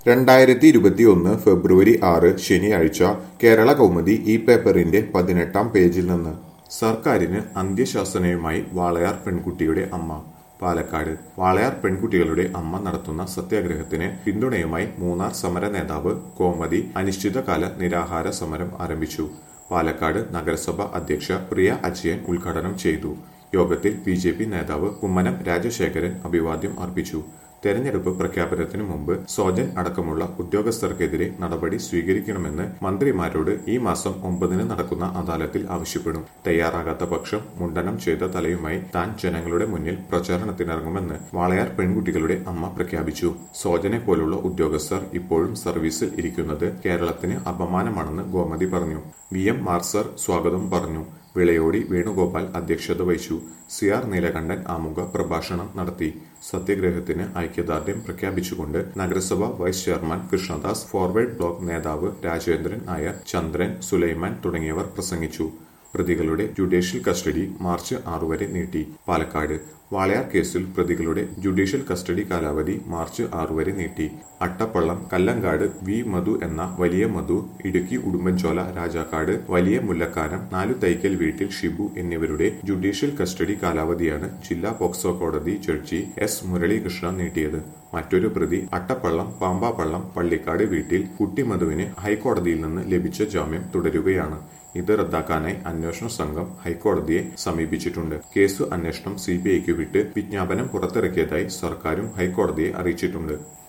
രണ്ടായിരത്തി ഇരുപത്തിയൊന്ന് ഫെബ്രുവരി ആറ് ശനിയാഴ്ച കേരള കൗമുദി ഈ പേപ്പറിന്റെ പതിനെട്ടാം പേജിൽ നിന്ന് സർക്കാരിന് അന്ത്യശാസനയുമായി വാളയാർ പെൺകുട്ടിയുടെ അമ്മ പാലക്കാട് വാളയാർ പെൺകുട്ടികളുടെ അമ്മ നടത്തുന്ന സത്യാഗ്രഹത്തിന് പിന്തുണയുമായി മൂന്നാർ സമര നേതാവ് കോമതി അനിശ്ചിതകാല നിരാഹാര സമരം ആരംഭിച്ചു പാലക്കാട് നഗരസഭ അധ്യക്ഷ പ്രിയ അജയൻ ഉദ്ഘാടനം ചെയ്തു യോഗത്തിൽ ബി ജെ പി നേതാവ് കുമ്മനം രാജശേഖരൻ അഭിവാദ്യം അർപ്പിച്ചു തെരഞ്ഞെടുപ്പ് പ്രഖ്യാപനത്തിനു മുമ്പ് സോജൻ അടക്കമുള്ള ഉദ്യോഗസ്ഥർക്കെതിരെ നടപടി സ്വീകരിക്കണമെന്ന് മന്ത്രിമാരോട് ഈ മാസം ഒമ്പതിന് നടക്കുന്ന അദാലത്തിൽ ആവശ്യപ്പെടും തയ്യാറാകാത്ത പക്ഷം മുണ്ടനം ചെയ്ത തലയുമായി താൻ ജനങ്ങളുടെ മുന്നിൽ പ്രചാരണത്തിനിറങ്ങുമെന്ന് വാളയാർ പെൺകുട്ടികളുടെ അമ്മ പ്രഖ്യാപിച്ചു സോജനെ പോലുള്ള ഉദ്യോഗസ്ഥർ ഇപ്പോഴും സർവീസിൽ ഇരിക്കുന്നത് കേരളത്തിന് അപമാനമാണെന്ന് ഗോമതി പറഞ്ഞു വി എം മാർസർ സ്വാഗതം പറഞ്ഞു വിളയോടി വേണുഗോപാൽ അധ്യക്ഷത വഹിച്ചു സി ആർ നീലകണ്ഠൻ ആമുഖ പ്രഭാഷണം നടത്തി സത്യഗ്രഹത്തിന് ഐക്യദാർഢ്യം പ്രഖ്യാപിച്ചുകൊണ്ട് നഗരസഭ vice chairman Krishnadas forward bloc നേതാവ് രാജേന്ദ്രൻ നായർ ചന്ദ്രൻ സുലൈമാൻ തുടങ്ങിയവർ പ്രസംഗിച്ചു പ്രതികളുടെ ജുഡീഷ്യൽ കസ്റ്റഡി മാർച്ച് ആറു വരെ നീട്ടി പാലക്കാട് വാളയാർ കേസിൽ പ്രതികളുടെ ജുഡീഷ്യൽ കസ്റ്റഡി കാലാവധി മാർച്ച് ആറു വരെ നീട്ടി അട്ടപ്പള്ളം കല്ലങ്കാട് വി മധു എന്ന വലിയ മധു ഇടുക്കി ഉടുമ്പൻചോല രാജാക്കാട് വലിയ മുല്ലക്കാനം നാലു തൈക്കൽ വീട്ടിൽ ഷിബു എന്നിവരുടെ ജുഡീഷ്യൽ കസ്റ്റഡി കാലാവധിയാണ് ജില്ലാ പോക്സോ കോടതി ജഡ്ജി എസ് മുരളീകൃഷ്ണ നീട്ടിയത് മറ്റൊരു പ്രതി അട്ടപ്പള്ളം പാമ്പാപ്പള്ളം പള്ളിക്കാട് വീട്ടിൽ കുട്ടി മധുവിന് ഹൈക്കോടതിയിൽ നിന്ന് ലഭിച്ച ജാമ്യം തുടരുകയാണ് ഇത് റദ്ദാക്കാനായി അന്വേഷണ സംഘം ഹൈക്കോടതിയെ സമീപിച്ചിട്ടുണ്ട് കേസ് അന്വേഷണം സിബിഐക്ക് വിട്ട് വിജ്ഞാപനം പുറത്തിറക്കിയതായി സർക്കാരും ഹൈക്കോടതിയെ അറിയിച്ചിട്ടുണ്ട്